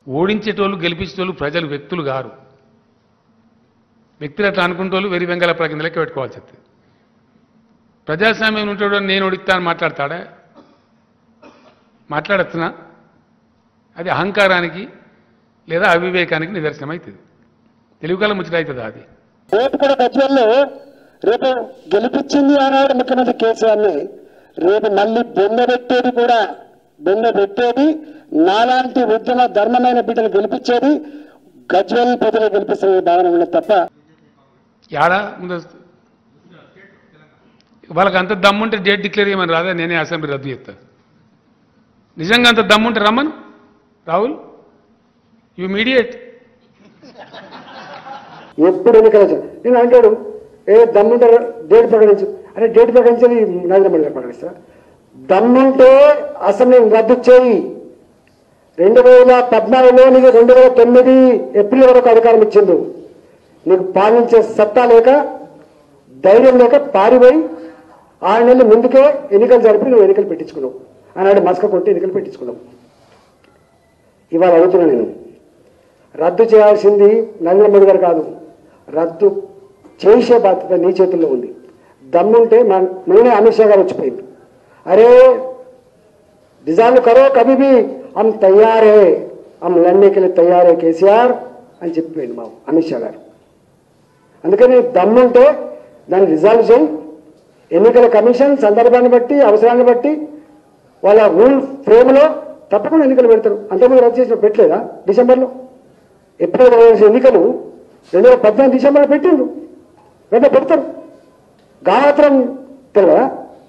ఓడించేటోళ్ళు గెలిపించేటోళ్ళు ప్రజలు వ్యక్తులు గారు వ్యక్తులు అట్లా అనుకుంటోళ్ళు వెరి వెంగళ ప్రకింద లెక్క పెట్టుకోవాల్సి వస్తుంది ప్రజాస్వామ్యం ఉంటాడు నేను ఓడిస్తాను మాట్లాడతాడా మాట్లాడచ్చునా అది అహంకారానికి లేదా అవివేకానికి నిదర్శనం అవుతుంది తెలుగు కాలం ముచ్చట అవుతుందా అది రేపు కూడా గజ్వల్లో రేపు గెలిపించింది ఆనాడు ముఖ్యమంత్రి కేసీఆర్ని రేపు మళ్ళీ బొంద పెట్టేది కూడా బొంద పెట్టేది నాలాంటి ఉద్యమ ధర్మమైన బిడ్డలు గెలిపించేది గజ్వల్ ప్రజలు గెలిపిస్తున్న భావన ఉన్నది తప్ప యాడా ముందస్తు వాళ్ళకి అంత దమ్ముంటే డేట్ డిక్లేర్ చేయమని రాదా నేనే అసెంబ్లీ రద్దు చేస్తా నిజంగా అంత దమ్ముంటే రమ్మను రాహుల్ యు మీడియేట్ ఎప్పుడు ఎన్నికల నేను అంటాడు ఏ దమ్ముంటే డేట్ ప్రకటించు అరే డేట్ ప్రకటించేది నరేంద్ర మోడీ గారు ప్రకటిస్తారా దమ్ముంటే అసెంబ్లీని రద్దు చేయి రెండు వేల పద్నాలుగులో నీకు రెండు వేల తొమ్మిది ఏప్రిల్ వరకు అధికారం ఇచ్చిండు నీకు పాలించే సత్తా లేక ధైర్యం లేక పారిపోయి ఆరు నెలలు ముందుకే ఎన్నికలు జరిపి నువ్వు ఎన్నికలు పెట్టించుకున్నావు ఆనాడు మస్క కొట్టి ఎన్నికలు పెట్టించుకున్నావు ఇవాళ అడుగుతున్నా నేను రద్దు చేయాల్సింది నరేంద్ర మోడీ గారు కాదు రద్దు చేసే బాధ్యత నీ చేతుల్లో ఉంది దమ్ముంటే మన నేనే అమిత్ షా గారు వచ్చిపోయింది అరే డిజాల్వ్ కరో కभी भी हम तैयार है हम लड़ने के लिए तैयार है కేసీఆర్ అని చెప్పిపోయింది మా అమిత్ షా గారు అందుకని దమ్ముంటే దాన్ని రిజాల్వ్ చేయి ఎన్నికల కమిషన్ సందర్భాన్ని బట్టి అవసరాన్ని బట్టి వాళ్ళ రూల్ ఫ్రేమ్లో తప్పకుండా ఎన్నికలు పెడతారు అంతకుముందు రద్దు చేసిన పెట్టలేదా డిసెంబర్లో ఎప్పుడు జరగాల్సిన ఎన్నికలు రెండు వేల పద్నాలుగు డిసెంబర్లో పెట్టిండ్రు వెంటనే పెడతారు గామాత్రం తెలియదా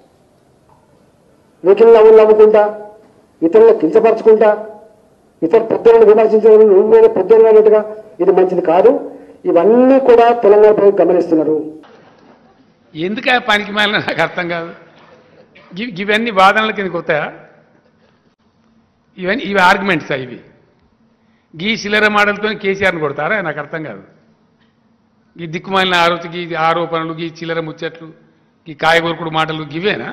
వెకిల్ నవ్వులు నవ్వుకుంటా ఇతరులను కించపరచుకుంటా ఇతర పెద్దలను విమర్శించడం నువ్వు మీద పెద్దలు అన్నట్టుగా ఇది మంచిది కాదు ఇవన్నీ కూడా తెలంగాణ ప్రజలు గమనిస్తున్నారు ఎందుకు ఆ పనికి మాలిన నాకు అర్థం కాదు ఇవి- ఇవన్నీ వాదనల కిందకి వస్తాయా ఇవన్నీ ఇవి ఆర్గ్యుమెంట్స్ ఇవి గీ శిలర మాటలతో కేసీఆర్ని కొడతారా నాకు అర్థం కాదు ఈ దిక్కుమాలిన ఆరోచకి ఈ ఆరోపణలు ఈ చిల్లర ముచ్చట్లు ఈ కాయగూరకుడు మాటలు గివేనా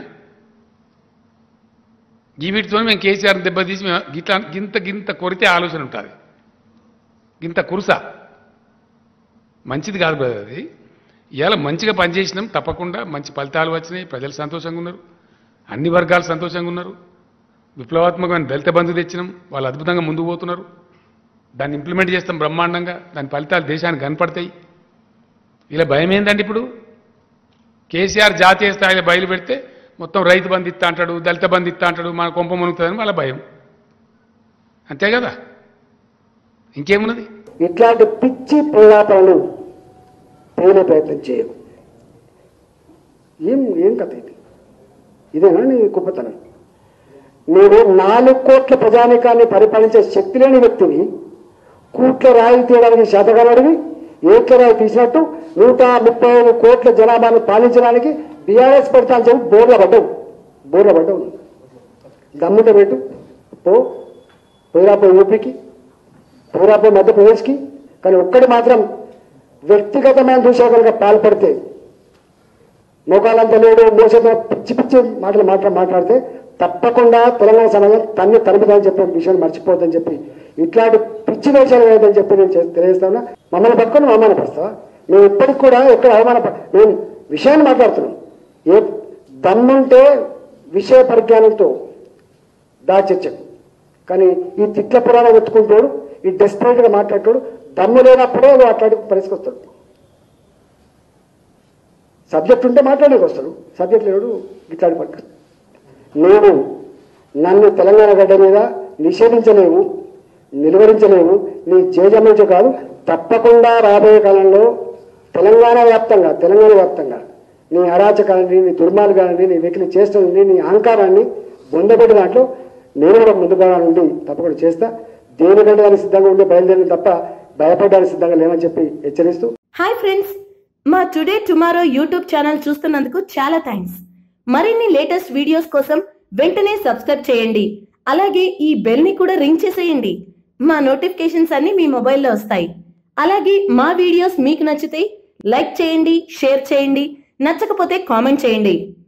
ఈ వీటితో మేము కేసీఆర్ని దెబ్బతీసి మేము గిట్ల గింత గింత కొరితే ఆలోచన ఉంటుంది గింత కురుస మంచిది కాదు బ్రదర్ అది ఇవాళ మంచిగా పనిచేసినాం తప్పకుండా మంచి ఫలితాలు వచ్చినాయి ప్రజలు సంతోషంగా ఉన్నారు అన్ని వర్గాలు సంతోషంగా ఉన్నారు విప్లవాత్మకమైన దళిత బంధు తెచ్చినాం వాళ్ళు అద్భుతంగా ముందుకు పోతున్నారు దాన్ని ఇంప్లిమెంట్ చేస్తాం బ్రహ్మాండంగా దాని ఫలితాలు దేశానికి కనపడతాయి ఇలా భయం ఏందండి ఇప్పుడు కేసీఆర్ జాతీయ స్థాయిలో బయలు పెడితే మొత్తం రైతు బంధు ఇస్తా అంటాడు దళిత బంధు ఇస్తా అంటాడు మన కొంప మునుగుతుందని వాళ్ళ భయం అంతే కదా ఇంకేమున్నది ఇట్లాంటి పిచ్చి ప్రేలాపనలు పేలే ప్రయత్నం చేయకు ఏం ఏం కథ ఇది ఇదేనా నీ గొప్పతనం నేను నాలుగు కోట్ల ప్రజానికాన్ని పరిపాలించే శక్తి లేని వ్యక్తిని కూట్ల రాయి తీయడానికి శాతగానడివి ఏట్ల రాయి తీసినట్టు నూట ముప్పై ఐదు కోట్ల జనాభాను పాలించడానికి బీఆర్ఎస్ పెడతా అని చెప్పి బోర్ల పడ్డవు బోర్ల పడ్డవు దమ్ముట పెట్టు పో పోయిరాపో యూపీకి పోరాపో మధ్యప్రదేశ్కి కానీ ఒక్కటి మాత్రం వ్యక్తిగతమైన దూషాలుగా పాల్పడితే మోకాలంత లేడు మోసంతో పిచ్చి పిచ్చి మాటలు మాట్లా మాట్లాడితే తప్పకుండా తెలంగాణ సమాజం తన్ని తరుపుదని చెప్పే విషయాన్ని మర్చిపోద్దని చెప్పి ఇట్లాంటి పిచ్చి వేషాలు వేయదని చెప్పి నేను చే- తెలియజేస్తాను మమ్మల్ని పట్టుకొని అవమానపరుస్తావా మేము ఇప్పటికి కూడా ఎక్కడ అవమాన మేము విషయాన్ని మాట్లాడుతున్నాం ఏ దమ్ముంటే విషయ పరిజ్ఞానంతో దాచర్చకు కానీ ఈ తిట్ల పురాణం ఎత్తుకుంటాడు ఈ డెస్పరేట్గా మాట్లాడతాడు దమ్ము లేనప్పుడే నువ్వు అట్లాంటి పరిస్థితి వస్తాడు సబ్జెక్ట్ ఉంటే మాట్లాడేకి వస్తాడు సబ్జెక్ట్ లేడు ఇట్లాంటి పట్టు నేను నన్ను తెలంగాణ గడ్డ మీద నిషేధించలేవు నిలువరించలేవు నీ చేజమ్మించే కాదు తప్పకుండా రాబోయే కాలంలో తెలంగాణ వ్యాప్తంగా తెలంగాణ వ్యాప్తంగా నీ అరాచకాన్ని నీ దుర్మార్గాన్ని నీ వెకిలి చేస్తుంది నీ అహంకారాన్ని బొందబెట్టి దాంట్లో నేను కూడా ముందుగా నుండి తప్పకుండా చేస్తా దేనికంటే దానికి సిద్ధంగా ఉండే బయలుదేరిన తప్ప భయపడడానికి సిద్ధంగా లేవని చెప్పి హెచ్చరిస్తూ హాయ్ ఫ్రెండ్స్ మా టుడే టుమారో యూట్యూబ్ ఛానల్ చూస్తున్నందుకు చాలా థ్యాంక్స్ మరిన్ని లేటెస్ట్ వీడియోస్ కోసం వెంటనే సబ్స్క్రైబ్ చేయండి అలాగే ఈ బెల్ ని కూడా రింగ్ చేసేయండి మా నోటిఫికేషన్స్ అన్ని మీ మొబైల్లో వస్తాయి అలాగే మా వీడియోస్ మీకు నచ్చితే లైక్ చేయండి షేర్ చేయండి నచ్చకపోతే కామెంట్ చేయండి